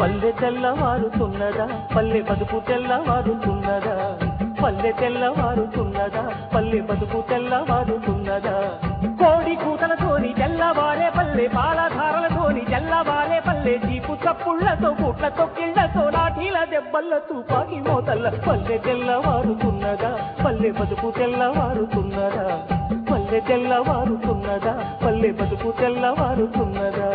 పల్లె తెల్లవారుతున్నదా పల్లె బతుకు తెల్లవారుతున్నదా పల్లె తెల్లవారుతున్నదా పల్లె బతుకు తెల్లవారుతున్నదా కోడి కూతలతోని తెల్లవారే పల్లె పాలధారలతోని తెల్లవారే పల్లె చీపు చప్పుళ్లతో కూట్ల తొక్కిళ్లతో లాఠీల దెబ్బల్ల తుపాకి మోతల్ల పల్లె తెల్లవారుతున్నదా పల్లె బతుకు తెల్లవారుతున్నదా పల్లె తెల్లవారుతున్నదా పల్లె బతుకు తెల్లవారుతున్నదా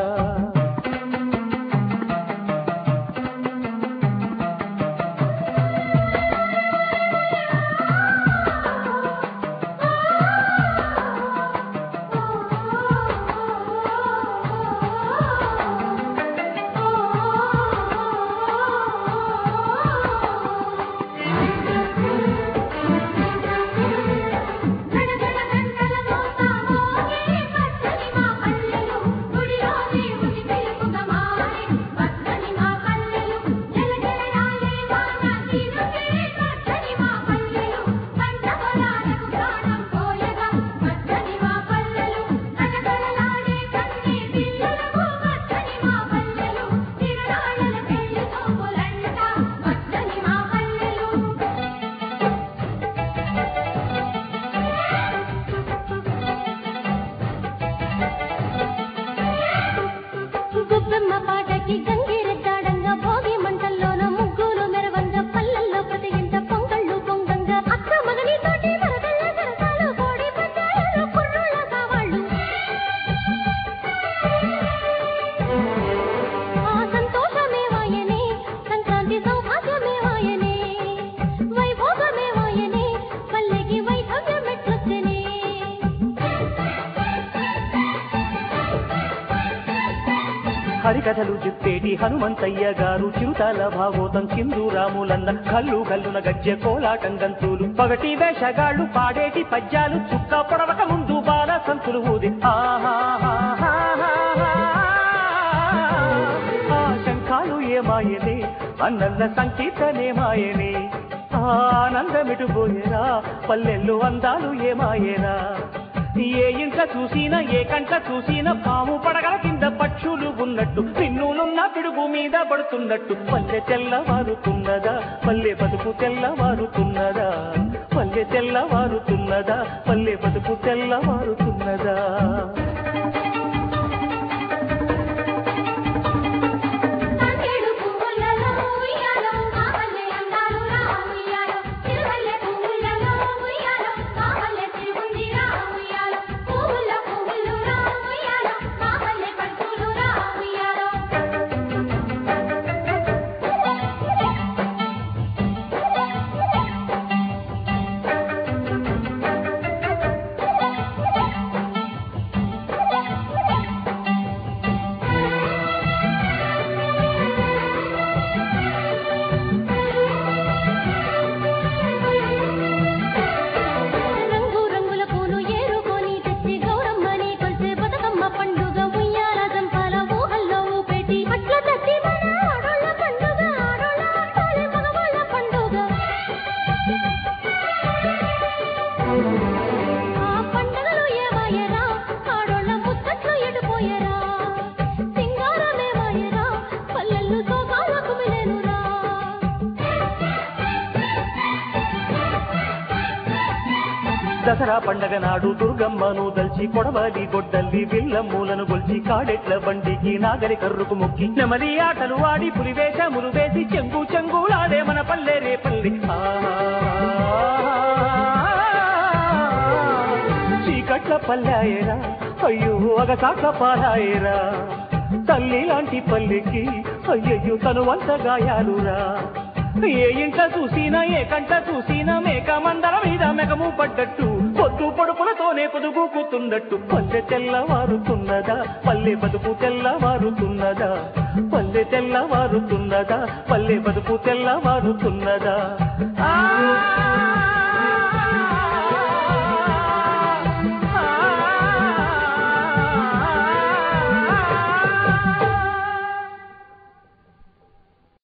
గడగడ గంటల మోత మోగే పచ్చని మా పల్లెలు గుడిలోనే ఉని వెలుగుగా మారే పచ్చని మా పల్లెలు జలజలరాలే వాన తీరుతే పచ్చని మా పల్లెలు పంట పొలాలకు ప్రాణం పోయగా పచ్చని మా పల్లెలు కటకటలాడే కన్నే పిల్లలకు పచ్చని మా పల్లెలు తిరునాళ్ళల పెళ్లి చూపులంట పచ్చని మా పల్లెలు గుబ్బెమ్మ పాటకి గంగిరెద్దాడంగా భోగి మంటల్లోన ముగ్గులు మెరవంగా పల్లెల్లో ప్రతి ఇంట పొంగళ్ళు పొంగంగా అక్క మగని తోటి వరదల్ల సరసాలు కోడి పందాలలో కుర్రోళ్ళ కావాళ్ళు ఆ సంతోషమే వాయనే సంక్రాంతి సౌభాగ్యమే వాయనే వైభోగమే వాయనే పల్లెకి వైభవ్యం ఎట్లొచ్చనే హరికథలు చెప్పేటి హనుమంతయ్య గారు చిరుతాల భాగోతం చిందు రాములన్న కళ్ళు కల్లున గజ్జె కోలాటం గంతులు పగటి వేషగాళ్ళు పాడేటి పద్యాలు చుక్క పొడవక ముందు బాల సంతులు ఊది ఆహాహాహాహా. ఆ శంఖాలు ఏమాయనే అన్నల్ల సంకీర్తనే మాయనే ఆనందమిటుపోయేరా పల్లెల్లో అందాలు ఏమాయేరా ఏ ఇంట చూసినా ఏ కంట చూసినా పాము పడగల కింద పక్షులు ఉన్నట్టు పిన్నులున్న పిడుగు మీద పడుతున్నట్టు పల్లె తెల్లవారుతున్నదా పల్లె బతుకు తెల్లవారుతున్నదా పల్లె తెల్లవారుతున్నదా పల్లె బతుకు తెల్లవారుతున్నదా తంగేడు పువ్వులలో ఉయ్యాలో మామల్లె అందాలు రా ఉయ్యాలో తిరుమల్లె పువ్వులలో ఉయ్యాలో మామల్లె తిరుగుంది రా ఉయ్యాలో పువ్వుల పువ్వులు రా ఉయ్యాలో మామల్లె పట్టులు రా ఉయ్యాలో రంగు రంగుల పూలు ఏరుకొని తెచ్చి గౌరమ్మని కొలిసే బతుకమ్మ పండుగ ఉయ్యాల జంపాల ఊహల్లో ఊపెట్టి అట్ల తట్టి మన ఆడోళ్ళ పండుగ ఆడోళ్ళ ఆడాలి మగవాళ్ళ పండుగ ఆ పండుగలు ఏమాయరా ఆడోళ్ళ ముచ్చట్లు ఎడిపోయరా సింగారమేమాయరా పల్లెళ్ళు సోగాల కుమిలేనురా దసరా పండగ నాడు దుర్గమ్మను దల్చి కొడవలి గొడ్డల్లి విల్లమ్మూలను గొల్చి కాడెట్ల బండికి నాగరి కర్రుకు మొక్కి నెమలి ఆటలు ఆడి పులివేషములు వేసి చెంగు చెంగులాడే మన పల్లె రే పల్లి చీకట్ల పల్లెయరా అయ్యో అగసాట్ల పారాయరా తల్లి లాంటి పల్లెకి అయ్యయ్యో తను వంత గాయాలురా ఏ ఇంట చూసినా ఏ కంట చూసినా మేక మందర మీద మెగము పడ్డట్టు పొద్దు పొడుపులతోనే పొదుగుకుతున్నట్టు పల్లె తెల్లవారుతున్నదా పల్లె బతుకు తెల్లవారుతున్నదా పల్లె తెల్లవారుతున్నదా పల్లె బతుకు తెల్లవారుతున్నదా